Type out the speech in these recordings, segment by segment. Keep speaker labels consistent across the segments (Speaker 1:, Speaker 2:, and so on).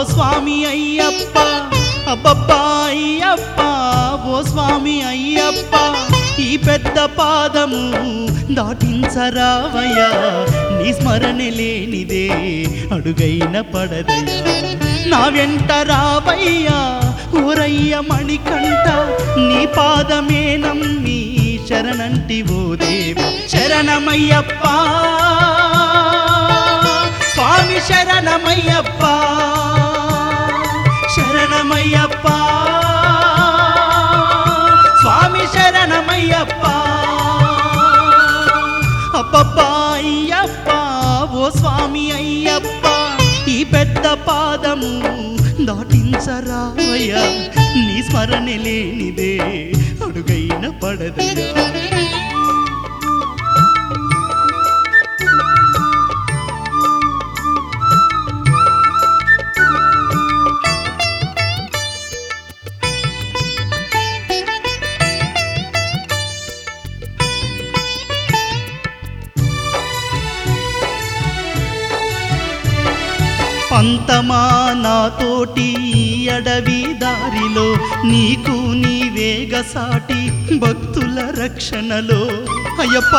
Speaker 1: స్వామి అయ్యప్ప అబ్బబ్బా అయ్యప్ప ఓ స్వామి అయ్యప్ప ఈ పెద్ద పాదము దాటించరావయ్యా నీ స్మరణ లేనిదే అడుగైన పడదయ్యా నా వెంట రావయ్యా ఓరయ్య మణికంట నీ పాదమే నమ్మి శరణంటి ఓ దేవ శరణమయ్యప్ప స్వామి శరణమయ్యప్ప శరణమయ్యప్ప స్వామి శరణమయ్యప్ప అబ్బబ్బా అయ్యప్ప ఓ స్వామి అయ్యప్ప ఈ పెద్ద పాదము దాటించరావయ్యా నీ స్మరణ లేనిదే అడుగైన పడదయ్యా పంతమా నాతోటి ఈ అడవి దారిలో నీకు నీవేగ సాటి భక్తుల రక్షణలో అయ్యప్ప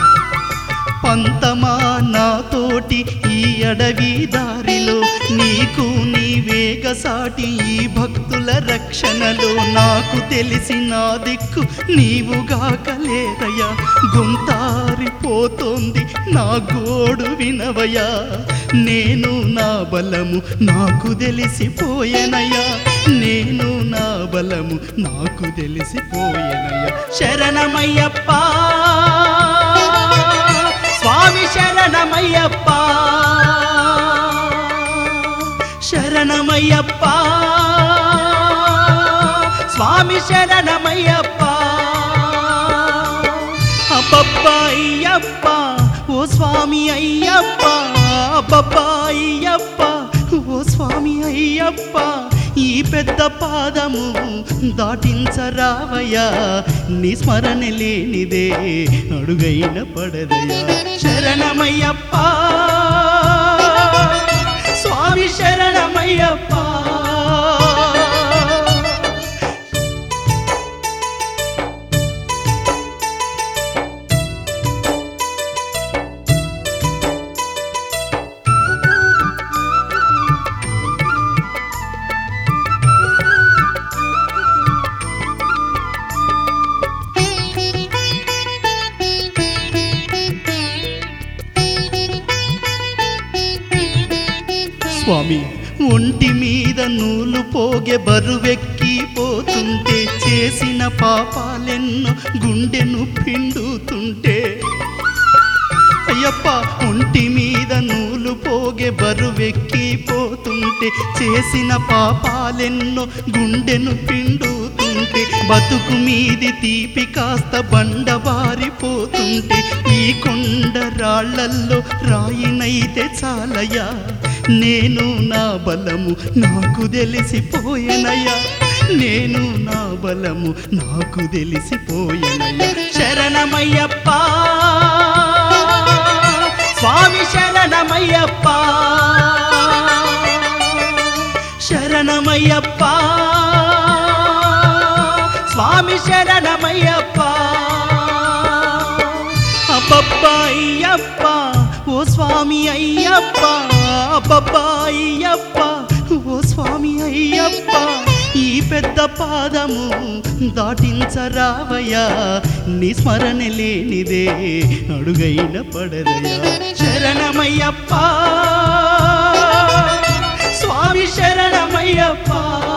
Speaker 1: పంతమా నాతోటి ఈ అడవి దారిలో నీకు నీవేగ సాటి ఈ భక్తుల రక్షణలో నాకు తెలిసిన దిక్కు నీవుగాకలేదయ్యా గొంతారిపోతోంది నా గోడు వినవయ్యా నేను నా బలము నాకు తెలిసిపోయెనయ్యా నేను నా బలము నాకు తెలిసిపోయెనయ్యా శరణమయ్యప్ప స్వామి శరణమయ్యప్ప శరణమయ్యప్ప స్వామి శరణమయ్యప్ప అబ్బబ్బా అయ్యప్ప ఓ స్వామి అయ్యప్ప అబ్బబ్బా అయ్యప్ప ఓ స్వామి అయ్యప్ప ఈ పెద్ద పాదము దాటించరావయ్యా నీ స్మరణ లేనిదే అడుగైన పడదయా శరణమయ్యప్ప స్వామి శరణమయ్యప్ప స్వామి ఒంటి మీద నూలు పోగే బరువెక్కి పోతుంటే చేసిన పాపాలెన్నో గుండెను పిండుతుంటే అయ్యప్ప ఒంటి మీద నూలు పోగే బరువెక్కి పోతుంటే చేసిన పాపాలెన్నో గుండెను పిండుతుంటే బతుకు మీది తీపి కాస్త బండబారిపోతుంటే ఈ కొండ రాళ్లల్లో రాయినైతే చాలయ్యా నేను నా బలము నాకు తెలిసిపోయెనయ్యా నేను నా బలము నాకు తెలిసిపోయెనయ్యా శరణమయ్యప్ప స్వామి శరణమయ్యప్ప శరణమయ్యప్ప స్వామి శరణమయ్యప్ప అబ్బబ్బా అయ్యప్ప ఓ స్వామి అయ్యప్ప అబ్బబ్బా అయ్యప్ప ఓ స్వామి అయ్యప్ప ఈ పెద్ద పాదము దాటించరావయ్యా నీ స్మరణ లేనిదే అడుగైన పడదయా శరణమయ్యప్ప స్వామి శరణమయ్యప్ప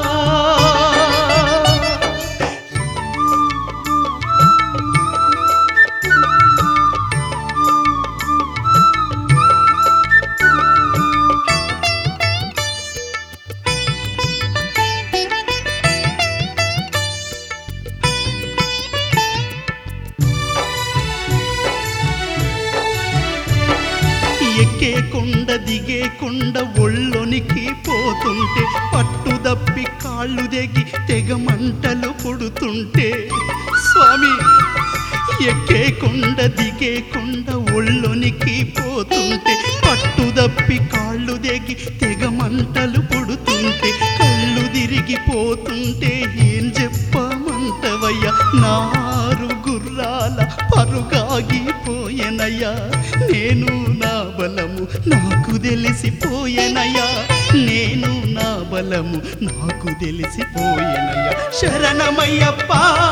Speaker 1: ఎక్కే కొండ దిగే కొండ ఒళ్ళొనికి పోతుంటే పట్టుదప్పి కాళ్ళు దిగి తెగ మంటలు పుడుతుంటే స్వామి ఎక్కే కొండ దిగే కొండ ఒళ్ళొనికి పోతుంటే పట్టుదప్పి కాళ్ళు దిగి తెగ మంటలు పుడుతుంటే కళ్ళు తిరిగిపోతుంటే ఏం చెప్పమంటవయ్యా నారు గుర్రాల పరుగాగిపోయెనయ్యా నేను నా బలము నాకు తెలిసిపోయెనయ్యా నేను నా బలము నాకు తెలిసిపోయెనయ్యా శరణమయ్యప్ప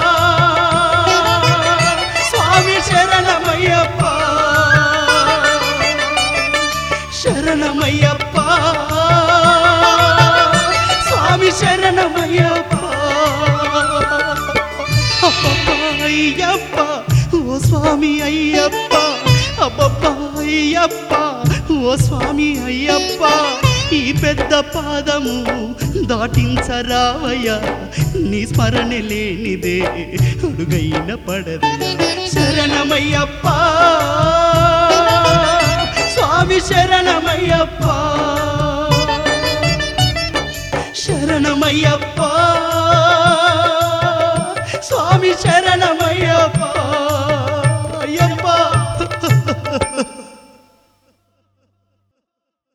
Speaker 1: స్వామి శరణమయ్యప్ప శరణమయ్యప్ప స్వామి శరణమయ్యప్ప అయ్యప్ప ఓ స్వామి అయ్యప్ప అబ్బబ్బా అయ్యప్ప ఓ స్వామి అయ్యప్ప ఈ పెద్ద పాదము దాటించరావయ్యా నీ స్మరణ లేనిదే అడుగైన పడదయా శరణమయ్యప్ప స్వామి శరణమయ్యప్ప శరణమయ్యప్ప